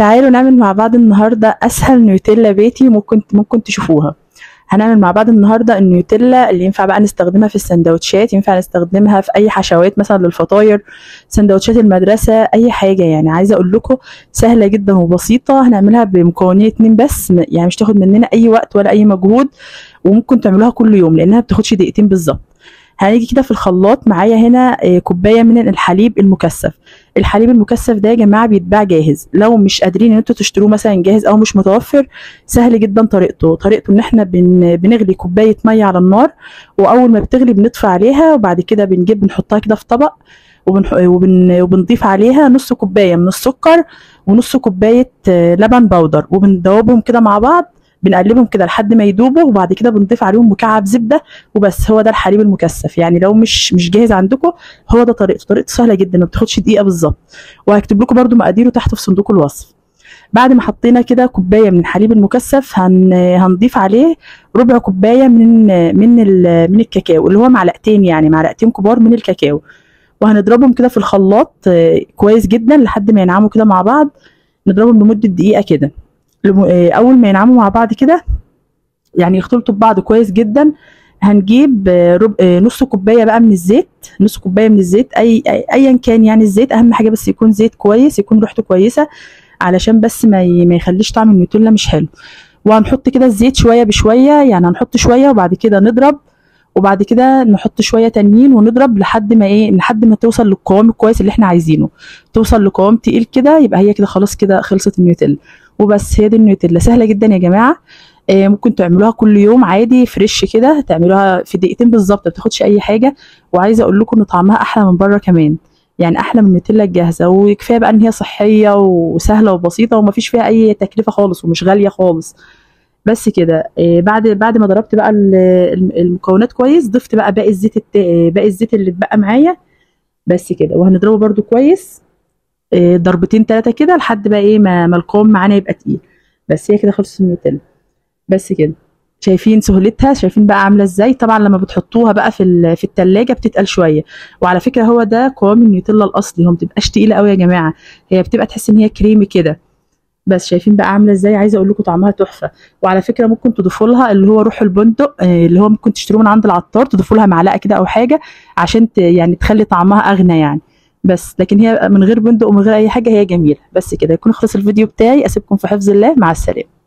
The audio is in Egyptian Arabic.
تعالوا نعمل مع بعض النهارده اسهل نيوتيلا بيتي ممكن ممكن تشوفوها هنعمل مع بعض النهارده النيوتيلا اللي ينفع بقى نستخدمها في السندوتشات ينفع نستخدمها في اي حشوات مثلا للفطاير سندوتشات المدرسه اي حاجه يعني عايزه اقول لكم سهله جدا وبسيطه هنعملها بمكونين اتنين بس م- يعني مش تاخد مننا اي وقت ولا اي مجهود وممكن تعملوها كل يوم لانها بتاخدش دقيقتين بالظبط هنيجي كده في الخلاط معايا هنا آه، كوبايه من الحليب المكثف الحليب المكثف ده يا جماعه بيتباع جاهز لو مش قادرين ان انتوا تشتروه مثلا جاهز او مش متوفر سهل جدا طريقته طريقته ان احنا بن... بنغلي كوبايه ميه على النار واول ما بتغلي بنطفي عليها وبعد كده بنجيب بنحطها كده في طبق وبنح... وبن... وبنضيف عليها نص كوبايه من السكر ونص كوبايه آه، لبن بودر وبندوبهم كده مع بعض بنقلبهم كده لحد ما يدوبوا وبعد كده بنضيف عليهم مكعب زبده وبس هو ده الحليب المكثف يعني لو مش مش جاهز عندكم هو ده طريقته طريقته سهله جدا ما بتاخدش دقيقه بالظبط وهكتب لكم برده مقاديره تحت في صندوق الوصف بعد ما حطينا كده كوبايه من الحليب المكثف هن هنضيف عليه ربع كوبايه من من ال- من الكاكاو اللي هو معلقتين يعني معلقتين كبار من الكاكاو وهنضربهم كده في الخلاط آه، كويس جدا لحد ما ينعموا كده مع بعض نضربهم لمده دقيقه كده لم- آه، اول ما ينعموا مع بعض كده يعني يختلطوا ببعض كويس جدا هنجيب آه، رب... آه، نص كوبايه بقى من الزيت نص كوبايه من الزيت اي أي- ايا كان يعني الزيت اهم حاجه بس يكون زيت كويس يكون ريحته كويسه علشان بس ما ي... ما يخليش طعم النيوتيلا مش حلو وهنحط كده الزيت شويه بشويه يعني هنحط شويه وبعد كده نضرب وبعد كده نحط شويه تانيين ونضرب لحد ما ايه لحد ما توصل للقوام الكويس اللي احنا عايزينه توصل لقوام تقيل كده يبقى هي كده خلاص كده خلصت النيوتيلا وبس هي دي النيوتيلا سهله جدا يا جماعه آه، ممكن تعملوها كل يوم عادي فريش كده تعملوها في دقيقتين بالظبط ما بتاخدش اي حاجه وعايزه اقول لكم ان طعمها احلى من بره كمان يعني احلى من النوتيلا الجاهزه وكفايه بقى ان هي صحيه وسهله وبسيطه ومفيش فيها اي تكلفه خالص ومش غاليه خالص بس كده آه، بعد بعد ما ضربت بقى ال- الم- المكونات كويس ضفت بقى باقي الزيت الت... آه، باقي الزيت اللي اتبقى معايا بس كده وهنضربه برده كويس آه، ضربتين ثلاثه كده لحد بقى ايه ما ما القوام معانا يبقى تقيل بس هي كده خلصت النوتيلا بس كده شايفين سهولتها شايفين بقى عامله ازاي طبعا لما بتحطوها بقى في ال- في التلاجة بتتقل شويه وعلى فكره هو ده قوام النيوتيلا الاصلي هو ما بتبقاش تقيله قوي يا جماعه هي بتبقى تحس ان هي كريمي كده بس شايفين بقى عامله ازاي عايزه اقول لكم طعمها تحفه وعلى فكره ممكن تضيفوا لها اللي هو روح البندق آه، اللي هو ممكن تشتروه من عند العطار تضيفوا لها معلقه كده او حاجه عشان ت يعني تخلي طعمها اغنى يعني بس لكن هي من غير بندق ومن غير اي حاجه هي جميله بس كده يكون خلص الفيديو بتاعي اسيبكم في حفظ الله مع السلامه